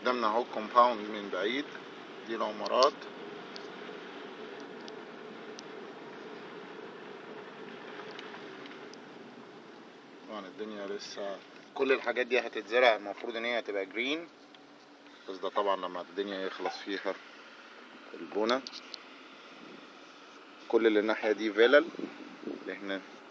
قدامنا اهو كومباوند من بعيد دي العمارات طبعا الدنيا لسه كل الحاجات دي هتتزرع المفروض ان هي هتبقى جرين بس ده طبعا لما الدنيا يخلص فيها البونة كل اللي الناحية دي فيلل اللي احنا